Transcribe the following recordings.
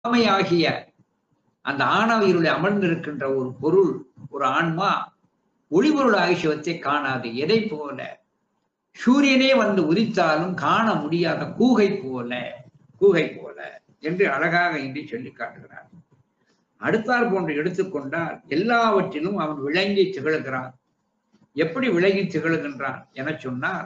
ஆமையாகிய அந்த ஆணவ இருளை அமர்ந்திருக்கின்ற ஒரு பொருள் ஒரு ஆன்மா ஒளிபொருள் ஆகியவற்றை காணாது எதை போல சூரியனே வந்து உதித்தாலும் காண முடியாத கூகை போல கூகை போல என்று அழகாக இன்றி சொல்லி காட்டுகிறார் அடுத்தார் போன்று எடுத்துக்கொண்டால் எல்லாவற்றிலும் அவன் விளங்கி திகழ்கிறான் எப்படி விளங்கி திகழ்கின்றான் என சொன்னால்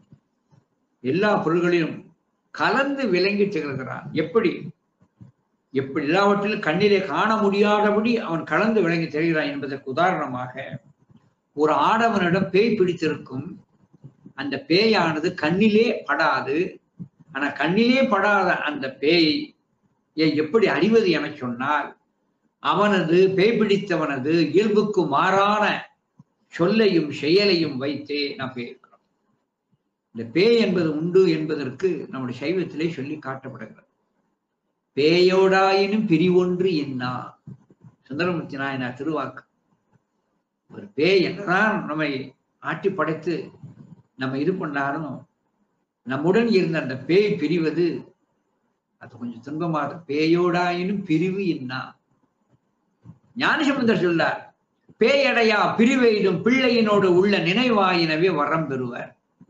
எல்லா பொருள்களிலும் கலந்து விளங்கி திகழ்கிறான் எப்படி எப்படி எல்லாவற்றிலும் கண்ணிலே காண முடியாதபடி அவன் கலந்து விளங்கி திகழ்கிறான் என்பதற்கு உதாரணமாக ஒரு ஆடவனிடம் பேய் பிடித்திருக்கும் அந்த பேயானது கண்ணிலே படாது ஆனா கண்ணிலே படாத அந்த பேய் எப்படி அறிவது என சொன்னால் அவனது பேய் பிடித்தவனது இயல்புக்கு மாறான சொல்லையும் செயலையும் வைத்தே நாம் பேயிருக்கிறோம் இந்த பேய் என்பது உண்டு என்பதற்கு நம்முடைய சைவத்திலே சொல்லி காட்டப்படுகிறது பேயோடாயினும் பிரிவொன்று என்னா சுந்தரமூர்த்தி நாயனார் திருவாக்கு ஒரு பேய் என்னதான் நம்மை ஆட்டி படைத்து நம்ம இது பண்ணாலும் நம்முடன் இருந்த அந்த பேய் பிரிவது அது கொஞ்சம் துன்பமாக பேயோடாயினும் பிரிவு என்ன ஞானசம்பந்தர் சொல்லார் பேயடையா பிரிவெய்தும் பிள்ளையினோடு உள்ள நினைவாயினவே வரம் பெறுவர்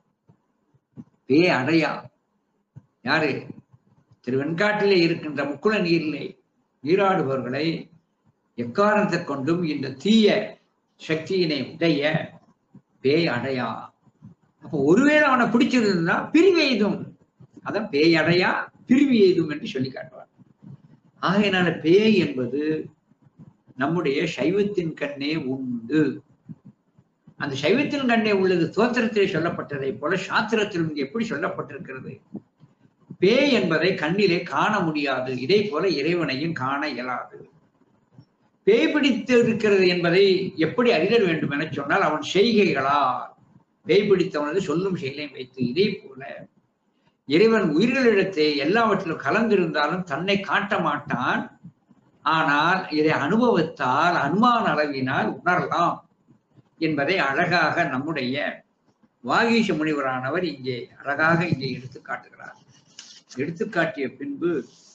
பே அடையா யாரு திரு வெண்காட்டிலே இருக்கின்ற முக்குள நீரிலே நீராடுபவர்களை எக்காரணத்தை கொண்டும் இந்த தீய சக்தியினை உடைய பேய் அடையா அப்போ ஒருவேளை அவனை பிடிச்சிருந்தா பிரிவு எய்தும் அதான் பேய் அடையா பிரிவு எய்தும் என்று சொல்லி காட்டுவார் ஆகையினால பேய் என்பது நம்முடைய சைவத்தின் கண்ணே உண்டு அந்த சைவத்தின் கண்ணே உள்ளது தோத்திரத்திலே சொல்லப்பட்டதை போல சாத்திரத்திலும் எப்படி சொல்லப்பட்டிருக்கிறது பேய் என்பதை கண்ணிலே காண முடியாது இதே போல இறைவனையும் காண இயலாது பேய் பிடித்து இருக்கிறது என்பதை எப்படி அறிதல் வேண்டும் என சொன்னால் அவன் செய்கைகளால் பேய் பிடித்தவனது சொல்லும் செயலையும் வைத்து இதே போல இறைவன் உயிர்களிடத்தே எல்லாவற்றிலும் கலந்திருந்தாலும் தன்னை காட்ட மாட்டான் ஆனால் இதை அனுபவத்தால் அனுமான அளவினால் உணரலாம் என்பதை அழகாக நம்முடைய வாகீஷ முனிவரானவர் இங்கே அழகாக இங்கே எடுத்து காட்டுகிறார் எடுத்து காட்டிய பின்பு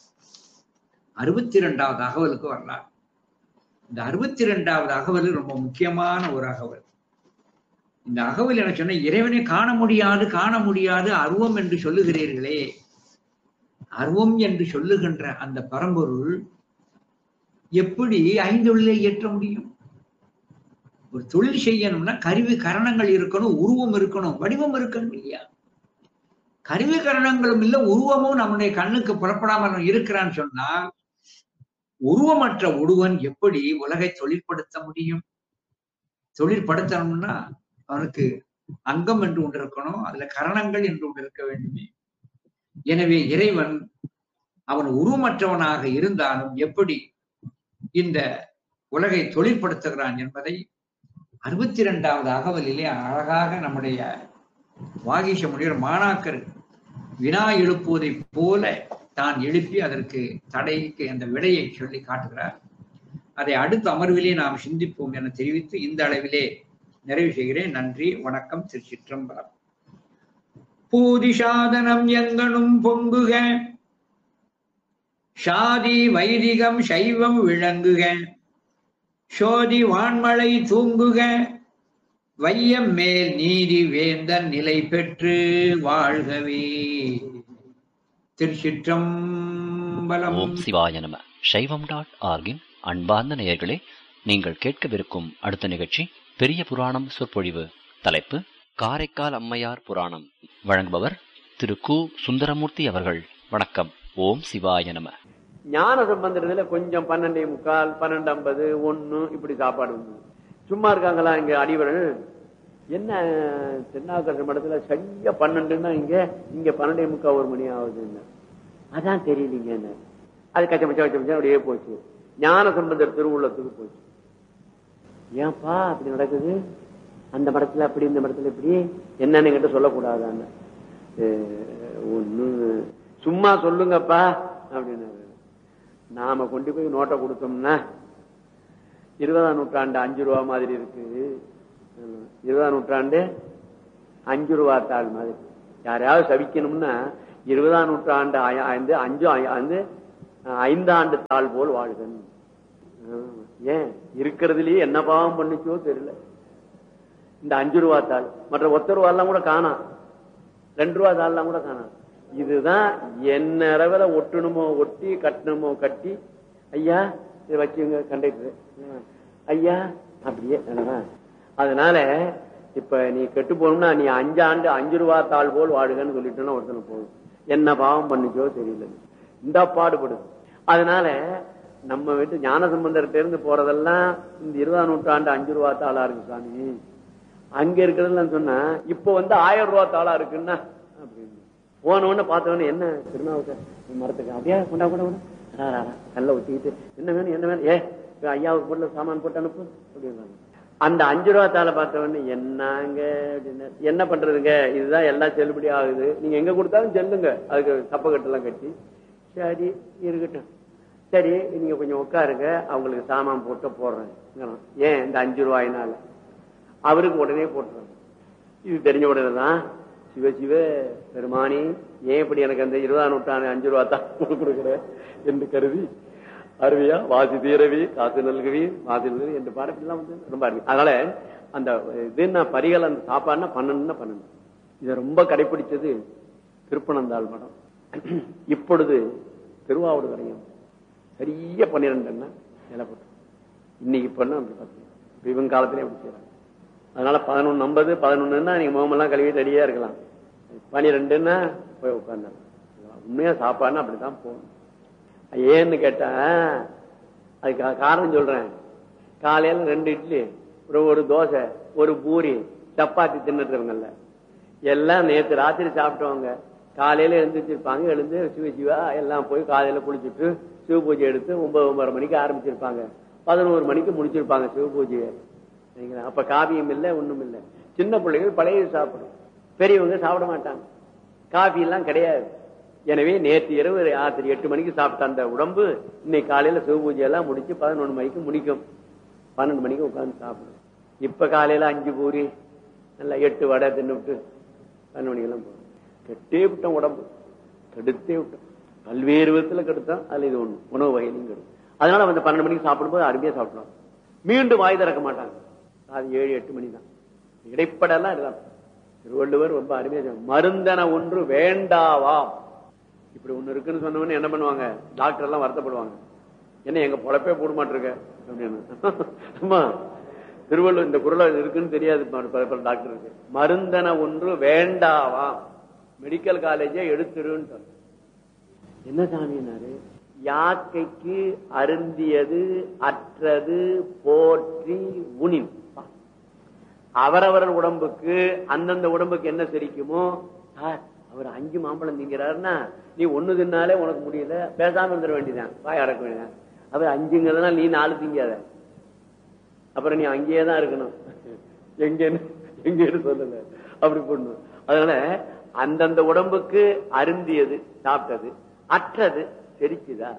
அறுபத்தி இரண்டாவது அகவலுக்கு வரலாம் இந்த அறுபத்தி இரண்டாவது அகவல் ரொம்ப முக்கியமான ஒரு அகவல் இந்த அகவல் என சொன்ன இறைவனை காண முடியாது காண முடியாது அருவம் என்று சொல்லுகிறீர்களே அருவம் என்று சொல்லுகின்ற அந்த பரம்பொருள் எப்படி ஐந்தொழிலை இயற்ற முடியும் ஒரு தொழில் செய்யணும்னா கருவி கரணங்கள் இருக்கணும் உருவம் இருக்கணும் வடிவம் இருக்கணும் இல்லையா கருவி கரணங்களும் இல்லை உருவமும் நம்முடைய கண்ணுக்கு புறப்படாமல் இருக்கிறான்னு சொன்னால் உருவமற்ற ஒருவன் எப்படி உலகை தொழிற்படுத்த முடியும் தொழிற்படுத்தணும்னா அவனுக்கு அங்கம் என்று ஒன்று இருக்கணும் அதுல கரணங்கள் என்று ஒன்று இருக்க வேண்டுமே எனவே இறைவன் அவன் உருவமற்றவனாக இருந்தாலும் எப்படி இந்த உலகை தொழிற்படுத்துகிறான் என்பதை அறுபத்தி இரண்டாவது அகவலிலே அழகாக நம்முடைய வாகீஷ முனிவர் மாணாக்கர் வினா எழுப்புவதை போல தான் எழுப்பி அதற்கு தடைக்கு அந்த விடையை சொல்லி காட்டுகிறார் அதை அடுத்த அமர்விலே நாம் சிந்திப்போம் என தெரிவித்து இந்த அளவிலே நிறைவு செய்கிறேன் நன்றி வணக்கம் திருச்சிற்றம்பலம் பூதி சாதனம் எங்கனும் பொங்குக சாதி வைதிகம் சைவம் விளங்குக சோதி வான்மழை தூங்குக வையம் மேல் நீதி வேந்தன் நிலை பெற்று வாழ்கவே திருச்சிற்றம்பலம் ஓம் சிவாய நம சைவம் டாட் ஆர்கின் அன்பார்ந்த நேயர்களே நீங்கள் கேட்கவிருக்கும் அடுத்த நிகழ்ச்சி பெரிய புராணம் சொற்பொழிவு தலைப்பு காரைக்கால் அம்மையார் புராணம் வழங்குபவர் திரு கு சுந்தரமூர்த்தி அவர்கள் வணக்கம் ஓம் சிவாய நம ஞான சம்பந்தத்துல கொஞ்சம் பன்னெண்டே முக்கால் பன்னெண்டு ஐம்பது ஒண்ணு இப்படி சாப்பாடு உண்டு சும்மா இருக்காங்களா இங்க அடிவர்கள் என்ன திருநாக்கரசு மடத்துல சரியா பன்னெண்டுன்னா இங்க இங்க பன்னெண்டே முக்கால் ஒரு மணி ஆகுதுன்னு அதான் தெரியலீங்க என்ன அது கச்ச மச்ச கச்ச மச்சா அப்படியே போச்சு ஞான சம்பந்தர் திருவுள்ளத்துக்கு போச்சு ஏன்பா அப்படி நடக்குது அந்த மடத்துல அப்படி இந்த மடத்துல இப்படி என்னன்னு என்கிட்ட சொல்லக்கூடாதான்னு ஒண்ணு சும்மா சொல்லுங்கப்பா அப்படின்னு நாம கொண்டு போய் நோட்டை கொடுத்தோம்னா இருபதாம் நூற்றாண்டு அஞ்சு ரூபா மாதிரி இருக்கு இருபதாம் நூற்றாண்டு அஞ்சு ரூபா தாள் மாதிரி யாரையாவது சவிக்கணும்னா இருபதாம் நூற்றாண்டு ஐந்து அஞ்சு வந்து அஹ், ஐந்தாண்டு தாள் போல் வாழ்கன் ஆஹ், ஏன் இருக்கிறதுலயே என்ன பாவம் பண்ணுச்சோ தெரியல இந்த அஞ்சு ரூபா தாள் மற்ற ஒத்த ரூபா எல்லாம் கூட காணாம் ரெண்டு ரூபா தாள்லாம் கூட காணாம் இதுதான் என்ன அளவுல ஒட்டணுமோ ஒட்டி கட்டணுமோ கட்டி ஐயா இதை வச்சுங்க கண்டக்டர் ஐயா அப்படியே என்னவா? அதனால இப்ப நீ கெட்டு போகணும்னா நீ அஞ்சு ஆண்டு அஞ்சு ரூபா தாள் போல் வாடுகன்னு சொல்லிட்டோன்னா ஒருத்தனை போகும் என்ன பாவம் பண்ணிச்சோ தெரியல இந்த பாடுபடுது அதனால நம்ம வீட்டு ஞான சம்பந்தர்கிட்ட இருந்து போறதெல்லாம் இந்த இருபதாம் நூற்றாண்டு அஞ்சு ரூபா தாளா இருக்கு சாமி அங்க இருக்கிறதுலாம் சொன்னா இப்ப வந்து ஆயிரம் ரூபா தாளா இருக்குன்னா அப்படின்னு போன உடனே பார்த்த உடனே என்ன திருநாவுக்கு மரத்துக்கு அப்படியே கொண்டா கொண்டா கொண்டா ரா, ரா, ரா. கல்ல ஒட்டிக்கிட்டு என்ன வேணும் என்ன வேணும் ஏ இப்ப ஐயாவுக்கு பொருள் சாமான் போட்டு அனுப்பு அப்படின்னாங்க அந்த அஞ்சு ரூபா தாளை பார்த்த உடனே என்னங்க அப்படின்னு என்ன பண்றதுங்க இதுதான் எல்லாம் செல்லுபடி ஆகுது நீங்க எங்க கொடுத்தாலும் செல்லுங்க அதுக்கு சப்பக்கட்டெல்லாம் கட்டி சரி இருக்கட்டும் சரி நீங்க கொஞ்சம் உட்காருங்க அவங்களுக்கு சாமான் போட்டு போடுறேன் ஏன் இந்த அஞ்சு ரூபாயினால அவருக்கு உடனே போட்டுறாங்க இது தெரிஞ்ச உடனே தான் சிவ சிவ பெருமானி ஏன் இப்படி எனக்கு அந்த இருபதாம் நூற்றாண்டு அஞ்சு ரூபா தான் கொடுக்குற என்று கருதி அருவியா வாசி தீரவி காசு நல்கவி வாசி நல்கவி என்று பாடப்பெல்லாம் வந்து ரொம்ப அருமை அதனால அந்த இது நான் பரிகள் அந்த சாப்பாடுனா பன்னெண்டுன்னா பன்னெண்டு இதை ரொம்ப கடைபிடிச்சது திருப்பனந்தாள் மடம் இப்பொழுது திருவாவூர் வரையும் சரியா பன்னிரெண்டுன்னா நிலை போட்டு இன்னைக்கு பண்ண அப்படி பார்த்தீங்க இப்ப இவங்க காலத்திலே அப்படி செய்யறாங்க அதனால பதினொன்னு ஐம்பது பதினொன்னுன்னா நீங்க முகமெல்லாம் கழுவி ரெடியா இருக்கலாம் பனிரெண்டுன்னா போய் உட்கார்ந்து உண்மையா சாப்பாடுன்னா அப்படித்தான் போகணும் ஏன்னு கேட்டா அதுக்கு கா- காரணம் சொல்றேன் காலையில ரெண்டு இட்லி ஒரு ஒரு தோசை ஒரு பூரி சப்பாத்தி தின்னுட்டுருவங்கல்ல எல்லாம் நேத்து ராத்திரி சாப்பிட்டவங்க காலையில எழுந்திருச்சிருப்பாங்க எழுந்து சிவ சிவா எல்லாம் போய் காலையில குளிச்சுட்டு சிவ பூஜை எடுத்து ஒன்பது ஒன்பது மணிக்கு ஆரம்பிச்சிருப்பாங்க பதினோரு மணிக்கு முடிச்சிருப்பாங்க சிவ பூஜையை சரிங்களா? அப்ப காவியம் இல்லை ஒண்ணும் இல்லை சின்ன பிள்ளைகள் பழைய சாப்பிடும் பெரியவங்க சாப்பிட மாட்டாங்க காபி எல்லாம் கிடையாது எனவே நேற்று இரவு ராத்திரி எட்டு மணிக்கு சாப்பிட்ட அந்த உடம்பு இன்னைக்கு காலையில சிவ பூஜை எல்லாம் முடிச்சு பதினொன்று மணிக்கு முடிக்கும் பன்னெண்டு மணிக்கு உட்கார்ந்து சாப்பிடும் இப்ப காலையில அஞ்சு பூரி நல்லா எட்டு வடை தின்னுவிட்டு பன்னெண்டு மணிக்கெல்லாம் போகும் கெட்டே விட்டோம் உடம்பு கெடுத்தே விட்டோம் பல்வேறு விதத்துல கெடுத்தோம் அதுல இது ஒண்ணு உணவு வகையிலையும் கெடுக்கும் அதனால வந்து பன்னெண்டு மணிக்கு சாப்பிடும்போது அருமையா சாப்பிடுவாங்க மீண்டும் வாய் திறக்க மாட்டாங்க அது ஏழு எட்டு மணி தான் இடைப்படலாம் இருக்கலாம் திருவள்ளுவர் ரொம்ப அருமையா சொன்னார். மருந்தன ஒன்று வேண்டாவா இப்படி ஒண்ணு இருக்குன்னு சொன்னவொடனே என்ன பண்ணுவாங்க டாக்டர் எல்லாம் வருத்தப்படுவாங்க என்ன எங்க பொழப்பே போட மாட்டிருக்க அப்படின்னு ஆமா திருவள்ளுவர் இந்த குரல் இருக்குன்னு தெரியாது பல- பல பல டாக்டர் இருக்கு மருந்தன ஒன்று வேண்டாவா மெடிக்கல் காலேஜே எடுத்துருன்னு சொன்ன என்ன சாமினாரு யாக்கைக்கு அருந்தியது அற்றது போற்றி உனின் அவரவர் உடம்புக்கு அந்தந்த உடம்புக்கு என்ன செரிக்குமோ சார் அவர் அஞ்சு மாம்பழம் திங்கிறாருன்னா நீ ஒண்ணு தின்னாலே உனக்கு முடியல பேசாம இருந்துட வேண்டியதான் வாய் அடக்க வேண்டியதான் அவர் அஞ்சுங்கிறதுனா நீ நாலு திங்காத அப்புறம் நீ அங்கேயே தான் இருக்கணும் எங்கன்னு எங்கன்னு சொல்லல அப்படி பண்ணும் அதனால அந்தந்த உடம்புக்கு அருந்தியது சாப்பிட்டது அற்றது செரிச்சுதா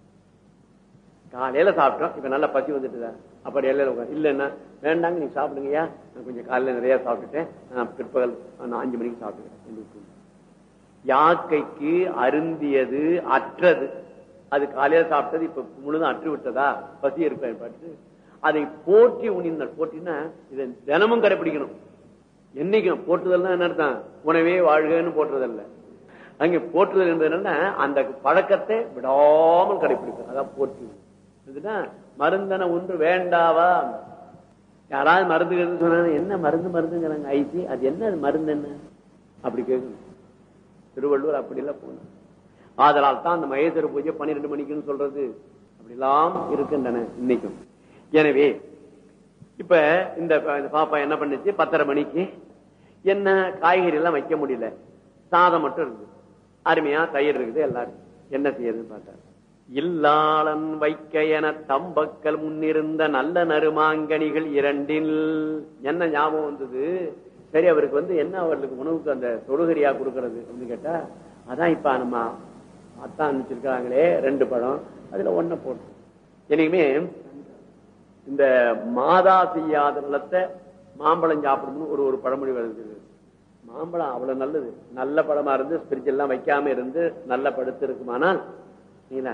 காலையில சாப்பிட்டோம் இப்ப நல்லா பசி வந்துட்டுதா அப்புறம் எல்லையில உட்காந்து இல்லைன்னா வேண்டாங்க நீங்க சாப்பிடுங்கய்யா நான் கொஞ்சம் காலையில நிறைய சாப்பிட்டுட்டேன் நான் பிற்பகல் நான் அஞ்சு மணிக்கு சாப்பிட்டுக்கிறேன் என்று விட்டுருங்க. யாக்கைக்கு அருந்தியது அற்றது அது காலையில சாப்பிட்டது இப்ப முழுதும் அற்று விட்டதா பசி இருப்பேன் பார்த்து அதை போற்றி உணிந்தார் போற்றினா இதை தினமும் கடைபிடிக்கணும் என்னைக்கும் போற்றுதல்னா என்ன அர்த்தம் உணவே வாழ்கன்னு போற்றுதல்ல அங்க போற்றுதல் என்பது என்னன்னா அந்த பழக்கத்தை விடாமல் கடைபிடிக்கும் அதான் போற்றி இதுனா மருந்தன ஒன்று வேண்டாவா யாராவது மருந்து சொன்னா என்ன மருந்து மருந்துங்கிறாங்க ஐசி அது என்ன அது மருந்து என்ன அப்படி கேட்கணும் திருவள்ளுவர் அப்படி எல்லாம் போகணும் ஆதலால் தான் அந்த மகேஸ்வர பூஜை பன்னிரெண்டு மணிக்குன்னு சொல்றது அப்படிலாம் இருக்கின்றன இன்னைக்கும் எனவே இப்ப இந்த ப- இந்த பாப்பா என்ன பண்ணுச்சு பத்தரை மணிக்கு என்ன காய்கறி எல்லாம் வைக்க முடியல சாதம் மட்டும் இருக்குது அருமையா தயிர் இருக்குது எல்லாரும் என்ன செய்யறதுன்னு பார்த்தாரு இல்லாளன் வைக்க என தம்பக்கல் முன்னிருந்த நல்ல நறுமாங்கனிகள் இரண்டில் என்ன ஞாபகம் வந்தது சரி அவருக்கு வந்து என்ன அவர்களுக்கு உணவுக்கு அந்த தொழுகரியா கொடுக்கறது அப்படின்னு கேட்டா அதான் இப்ப நம்ம அத்தான் அனுப்பிச்சிருக்காங்களே ரெண்டு பழம் அதுல ஒன்ன போட்டு என்னைக்குமே இந்த மாதா செய்யாத நிலத்தை மாம்பழம் சாப்பிடணும்னு ஒரு ஒரு பழமொழி வருது மாம்பழம் அவ்வளவு நல்லது நல்ல பழமா இருந்து ஸ்பிரிட்ஜ் எல்லாம் வைக்காம இருந்து நல்ல படுத்து இருக்குமானால் நீங்களா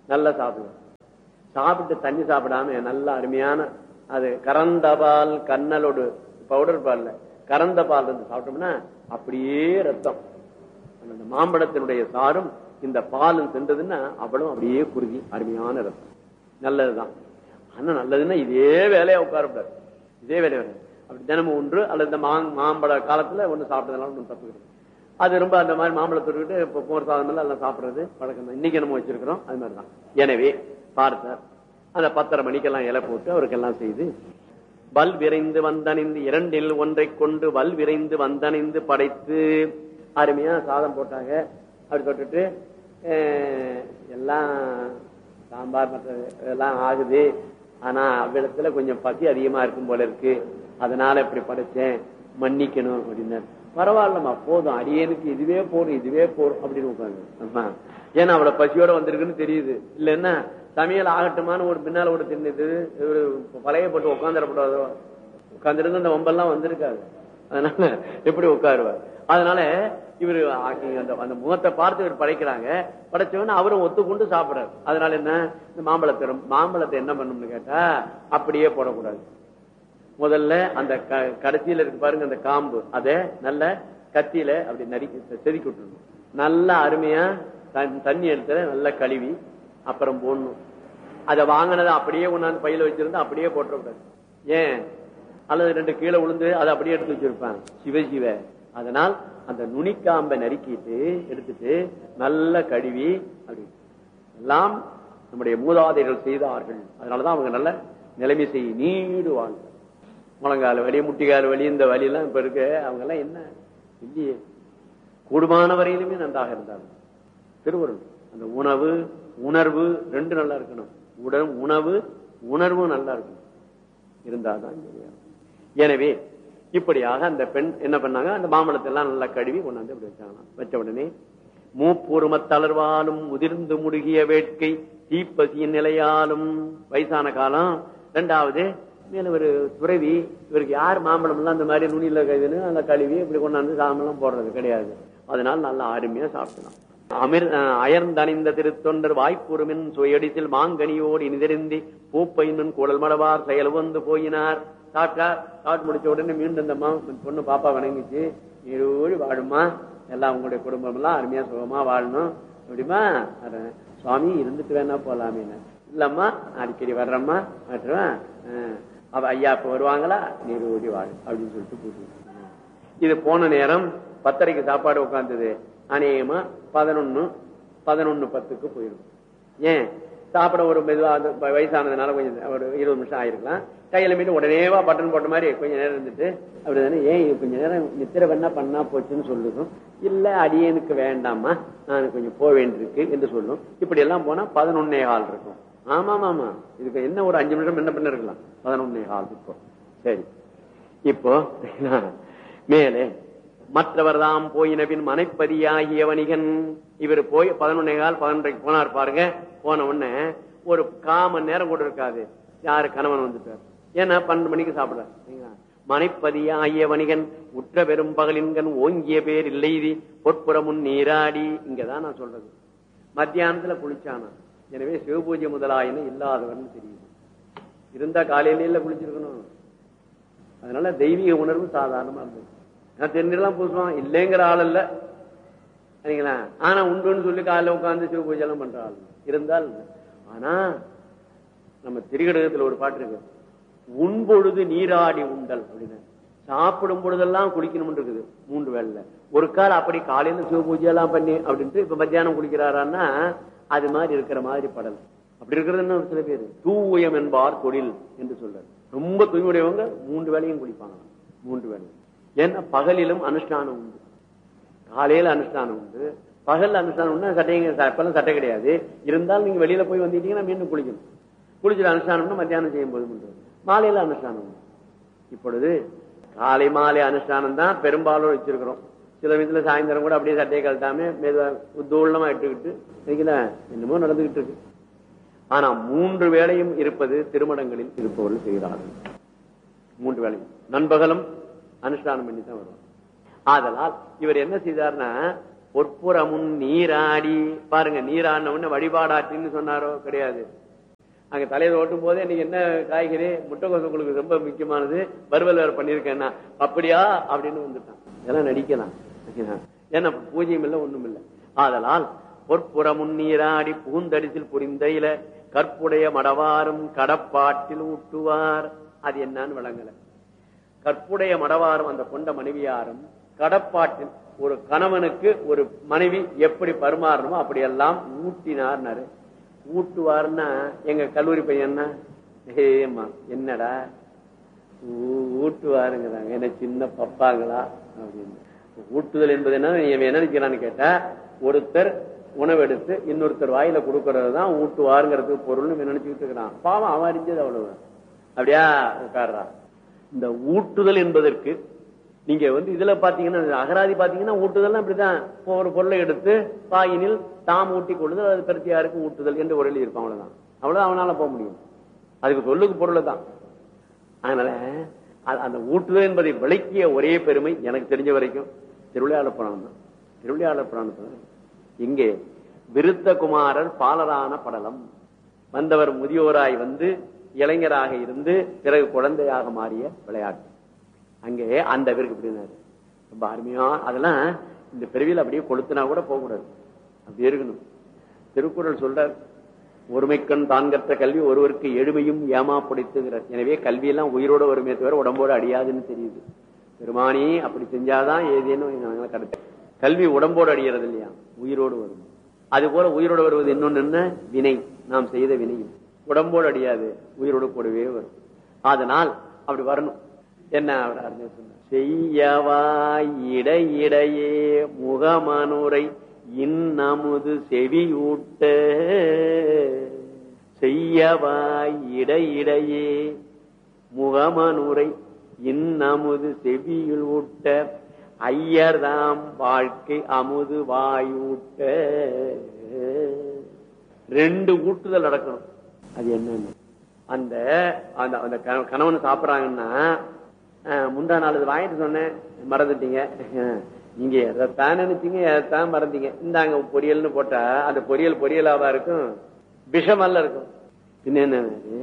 நல்லா சாப்பிடுவார் சாப்பிட்டு தண்ணி சாப்பிடாம நல்ல அருமையான அது கறந்த பால் கண்ணலோடு பவுடர் பால்ல கறந்த பால் இருந்து சாப்பிட்டோம்னா அப்படியே ரத்தம் அந்த மாம்பழத்தினுடைய சாரும் இந்த பாலும் சென்றதுன்னா அவ்வளவு அப்படியே குருதி அருமையான ரத்தம் நல்லதுதான் ஆனா நல்லதுன்னா இதே வேலையா உட்காரக்கூடாது இதே வேலையா வராது. அப்படி தினமும் ஒன்று அல்லது இந்த மா- மாம்பழ காலத்துல ஒண்ணு சாப்பிட்டதுனால ஒன்றும் தப்பு கிடையாது அது ரொம்ப அந்த மாதிரி மாம்பழத்தை விட்டு இப்போ போர் சாதம் எல்லாம் எல்லாம் சாப்பிடுறது பழக்கம் தான் இன்னைக்கு நம்ம வச்சிருக்கிறோம் அது மாதிரி தான் எனவே பார்த்தார் அந்த பத்தரை மணிக்கெல்லாம் இலை போட்டு அவருக்கெல்லாம் செய்து வல் விரைந்து வந்தணிந்து இரண்டில் ஒன்றை கொண்டு வல் விரைந்து வந்தணிந்து படைத்து அருமையா சாதம் போட்டாங்க அப்படி தொட்டுட்டு அஹ், எல்லாம் சாம்பார் மற்ற எல்லாம் ஆகுது ஆனா அவ்விடத்துல கொஞ்சம் பசி அதிகமா இருக்கும் போல இருக்கு அதனால இப்படி படைச்சேன் மன்னிக்கணும் அப்படின்னாரு பரவாயில்லம்மா போதும் அடியனுக்கு இதுவே போதும் இதுவே போதும் அப்படின்னு உட்காந்து ஆமா ஏன்னா அவளை பசியோட வந்திருக்குன்னு தெரியுது இல்லைன்னா சமையல் ஆகட்டுமான்னு ஒரு பின்னால ஒரு தின்னுது ஒரு பழைய போட்டு உட்காந்துடக்கூடாதோ உட்காந்துருந்து அந்த வம்பெல்லாம் வந்திருக்காது அதனால எப்படி உட்காருவார் அதனால இவரு ஆக்கி அந்த அந்த முகத்தை பார்த்து இவர் படைக்கிறாங்க படைச்சவன அவரும் ஒத்துக்கொண்டு சாப்பிடுறாரு அதனால என்ன இந்த மாம்பழத்தை ரொம்ப- மாம்பழத்தை என்ன பண்ணணும்னு கேட்டா அப்படியே போடக்கூடாது முதல்ல அந்த க- கடைசியில இருக்கு பாருங்க அந்த காம்பு அதை நல்ல கத்தியில அப்படி நறுக்கி செதுக்கி விட்டுருணும் நல்ல அருமையா தண்- தண்ணி எடுத்து நல்லா கழுவி அப்புறம் போடணும் அதை வாங்கினதை அப்படியே கொண்டாந்து பையில வச்சிருந்து அப்படியே போட்டுறக்கூடாது ஏன் அல்லது ரெண்டு கீழே விழுந்து அதை அப்படியே எடுத்து வச்சிருப்பான் சிவ சிவ அதனால் அந்த நுனிக்காம்பை நறுக்கிட்டு எடுத்துட்டு நல்லா கழுவி அப்படி எல்லாம் நம்முடைய மூதாதையர்கள் செய்தார்கள் அதனாலதான் அவங்க நல்ல நிலைமை செய்ய நீடு வாழ்ந்தார் முழங்கால வலி முட்டிக்கால வலி இந்த வலி எல்லாம் இப்ப இருக்கு அவங்க எல்லாம் என்ன இல்லையே கூடுமான வரையிலுமே நன்றாக இருந்தாங்க திருவருள் அந்த உணவு உணர்வு ரெண்டு நல்லா இருக்கணும் உடல் உணவு உணர்வும் நல்லா இருக்கணும் இருந்தாதான் சரியா எனவே இப்படியாக அந்த பெண் என்ன பண்ணாங்க அந்த மாம்பழத்தை எல்லாம் நல்லா கழுவி கொண்டாந்து அப்படி வச்சாங்களாம் வச்ச உடனே மூப்புரும தளர்வாலும் முதிர்ந்து முடுகிய வேட்கை தீப்பசியின் நிலையாலும் வயசான காலம் ரெண்டாவது மேல ஒரு துறவி இவருக்கு யார் மாம்பழம் எல்லாம் அந்த மாதிரி நுனியில கைதுன்னு அந்த கழுவி இப்படி கொண்டாந்து சாம்பலம் போடுறது கிடையாது அதனால நல்லா அருமையா சாப்பிடலாம் அமிர் அஹ் அயர்ந்தணிந்த திருத்தொண்டர் வாய்ப்புறுமின் சுயடிசில் மாங்கனியோடு இனிதெறிந்தி பூப்பையின் குழல் மடவார் செயல் வந்து போயினார் சாப்பிட்டார் சாப்பிட்டு முடிச்ச உடனே மீண்டும் இந்த அம்மா பொண்ணு பாப்பா வணங்கிச்சு நீரோடி வாழுமா எல்லாம் உங்களுடைய குடும்பம் எல்லாம் அருமையா சுகமா வாழணும் அப்படிமா அதான். சுவாமி இருந்துட்டு வேணா போலாமே இல்லம்மா அடிக்கடி வர்றம்மா மாற்றுவேன் அவ ஐயா இப்ப வருவாங்களா நீரோடி வாழு அப்படின்னு சொல்லிட்டு கூட்டிட்டு இது போன நேரம் பத்தரைக்கு சாப்பாடு உட்கார்ந்தது அநேகமா பதினொன்னு பதினொன்னு பத்துக்கு போயிடும் ஏன் சாப்பிட ஒரு மெதுவா அது வ- வயசானதுனால கொஞ்சம் ஒரு இருபது நிமிஷம் ஆயிருக்கலாம் கையில மீட்டு உடனேவா பட்டன் போட்ட மாதிரி கொஞ்ச நேரம் இருந்துட்டு அப்படிதானே ஏன் இது கொஞ்ச நேரம் நித்திர வேணா பண்ணா போச்சுன்னு சொல்லுதும் இல்ல அடியனுக்கு வேண்டாமா நான் கொஞ்சம் போக வேண்டியிருக்கு என்று சொல்லும் இப்படி எல்லாம் போனா பதினொன்னே கால் இருக்கும் ஆமா ஆமா இதுக்கு என்ன ஒரு அஞ்சு நிமிஷம் என்ன பண்ண இருக்கலாம் பதினொன்னே கால் இப்போ சரி இப்போ மேலே மற்றவர் தாம் போயின பின் மனைப்பதியாகிய வணிகன் இவர் போய் பதினொன்னே கால் பதினொன்றைக்கு போனார் பாருங்க போன உடனே ஒரு காமன் நேரம் கூட இருக்காது யாரு கணவன் வந்துட்டார் ஏன்னா பன்னெண்டு மணிக்கு சாப்பிடுறார் சரிங்களா? மனைப்பதியாகிய வணிகன் உற்ற பெரும் பகலின்கண் ஓங்கிய பேர் இல்லைதி பொற்புறமுன் நீராடி இங்கதான் நான் சொல்றது மத்தியானத்துல குளிச்சானா எனவே சிவபூஜை முதலாயின இல்லாதவர்னு தெரியுது இருந்தா காலையில குளிச்சிருக்கணும் அதனால தெய்வீக உணர்வு சாதாரணமா இருந்தது நான் தெரிஞ்செல்லாம் பூசுவான் இல்லைங்கிற ஆள் இல்ல சரிங்களா ஆனா உண்டுன்னு சொல்லி காலைல உட்கார்ந்து சிவ பூஜை எல்லாம் பண்ற ஆள் இருந்தால் ஆனா நம்ம திரிகடகத்துல ஒரு பாட்டு இருக்கு உண்பொழுது நீராடி உண்டல் அப்படின்னு சாப்பிடும் பொழுதெல்லாம் குளிக்கணும் இருக்குது மூன்று வேளையில ஒரு கால் அப்படி காலையில சிவ பூஜை எல்லாம் பண்ணி அப்படின்ட்டு இப்ப மத்தியானம் குளிக்கிறாரான்னா அது மாதிரி இருக்கிற மாதிரி படல் அப்படி இருக்கிறது என்ன சில பேர் தூயம் என்பார் தொழில் என்று சொல்றாரு ரொம்ப தூய்மையுடையவங்க மூன்று வேளையும் குளிப்பாங்க மூன்று வேளையும் ஏன்னா பகலிலும் அனுஷ்டானம் உண்டு காலையில அனுஷ்டானம் உண்டு பகல்ல அனுஷ்டானம் உண்டு சட்டைங்க இப்பெல்லாம் சட்டை கிடையாது இருந்தாலும் நீங்க வெளியில போய் வந்துட்டீங்கன்னா மீண்டும் குளிக்கணும் குளிச்சுட்டு அனுஷ்டானம்னா மத்தியானம் செய்யும் போது உண்டு மாலையில அனுஷ்டானம் உண்டு இப்பொழுது காலை மாலை அனுஷ்டானம் தான் பெரும்பாலும் வச்சிருக்கிறோம் சில விதத்துல சாயந்தரம் கூட அப்படியே சட்டையை கழட்டாம மெதுவா உத்தூளமா இட்டுக்கிட்டு சரிங்களா என்னமோ நடந்துகிட்டு இருக்கு ஆனா மூன்று வேளையும் இருப்பது திருமணங்களில் இருப்பவர்கள் செய்கிறார்கள் மூன்று வேளையும் நண்பகலும் அனுஷ்டானம் பண்ணி தான் வருவார் ஆதலால் இவர் என்ன செய்தார்னா பொற்புறமும் நீராடி பாருங்க நீராடின உடனே வழிபாடாட்டின்னு சொன்னாரோ கிடையாது அங்க தலையில ஓட்டும் போதே இன்னைக்கு என்ன காய்கறி முட்டைக்கோசு உங்களுக்கு ரொம்ப முக்கியமானது வறுவல் வேற பண்ணிருக்கேன்னா அப்படியா அப்படின்னு வந்துட்டான் இதெல்லாம் நடிக்கலாம் ஏன்னா பூஜையும் இல்லை ஒண்ணும் இல்லை ஆதலால் பொற்புறமும் நீராடி பூந்தடிசில் புரிந்தையில கற்புடைய மடவாரும் கடப்பாட்டில் ஊட்டுவார் அது என்னன்னு விளங்கல கற்புடைய மடவாரும் அந்த கொண்ட மனைவியாரும் கடப்பாட்டில் ஒரு கணவனுக்கு ஒரு மனைவி எப்படி பரிமாறணுமோ அப்படியெல்லாம் ஊட்டினார்னாரு ஊட்டுவார்னா எங்க கல்லூரி பையன்னா ஏமா என்னடா ஊ- ஊட்டுவாருங்கிறாங்க என்ன சின்ன பப்பாங்களா அப்படின்னு ஊட்டுதல் என்பது என்ன இவன் என்ன நினைக்கிறான்னு கேட்டா ஒருத்தர் உணவெடுத்து இன்னொருத்தர் வாயில கொடுக்கறது தான் ஊட்டுவாருங்கிறதுக்கு பொருள்னு இவன் நினைச்சுக்கிட்டு இருக்கிறான் பாவம் அவன் அறிஞ்சது அவ்வளவு அப்படியா உட்கார்றா இந்த ஊட்டுதல் என்பதற்கு நீங்க வந்து இதுல பாத்தீங்கன்னா அகராதி பாத்தீங்கன்னா ஊட்டுதல்னா இப்படிதான் ஒரு பொருளை எடுத்து பாயினில் தாம் ஊட்டி கொள்ளுதல் அது பிரத்தியாருக்கு ஊட்டுதல் என்று ஒரு எழுதி இருப்பான் அவ்வளவுதான் அவ்வளவுதான் அவனால போக முடியும் அதுக்கு சொல்லுக்கு பொருள் தான் அதனால அ- அந்த ஊட்டுதல் என்பதை விளக்கிய ஒரே பெருமை எனக்கு தெரிஞ்ச வரைக்கும் திருவிளையாடல் புராணம் தான் திருவிளையாடல் புராணத்துல இங்கே விருத்த குமாரர் பாலரான படலம் வந்தவர் முதியோராய் வந்து இளைஞராக இருந்து பிறகு குழந்தையாக மாறிய விளையாட்டு அங்கே அந்த பேருக்கு எப்படின்னாரு ரொம்ப அருமையா அதெல்லாம் இந்த பிறவியில் அப்படியே கொளுத்துனா கூட போகக்கூடாது அப்படி இருக்கணும் திருக்குறள் சொல்றார் ஒருமைக்கண் தான் கற்ற கல்வி ஒருவருக்கு எழுமையும் ஏமா பிடித்துங்கிறார் எனவே கல்வியெல்லாம் உயிரோட வருமே தவிர உடம்போடு அடியாதுன்னு தெரியுது பெருமானி அப்படி செஞ்சாதான் ஏதேனும் கருத்து கல்வி உடம்போடு அடியறது இல்லையா உயிரோடு வரும் அது போல உயிரோடு வருவது இன்னொன்னு என்ன வினை நாம் செய்த வினையும் உடம்போடு அடியாது உயிரோடு கூடவே வரும் அதனால் அப்படி வரணும் என்ன அவர் அருமையா சொன்னார் செய்யவாய் இடையிடையே முகமனுரை இன்னமுது செவியூட்ட செய்யவாய் இடையிடையே முகமனுரை இன்னமுது செவியில் ஊட்ட ஐயர்தாம் வாழ்க்கை அமுது வாயூட்ட ரெண்டு ஊட்டுதல் நடக்கணும் அது என்னன்னு அந்த அந்த அந்த கண- கணவன் சாப்பிடுறாங்கன்னா அஹ், முந்தா நாள் இது வாங்கிட்டு சொன்னேன் மறந்துட்டீங்க அஹ், நீங்க எதைத்தான் நினைச்சீங்க எதைத்தான் மறந்தீங்க இந்தாங்க பொரியல்னு போட்டா அந்த பொரியல் பொரியலாவா இருக்கும் விஷமல்ல இருக்கும் பின்ன என்ன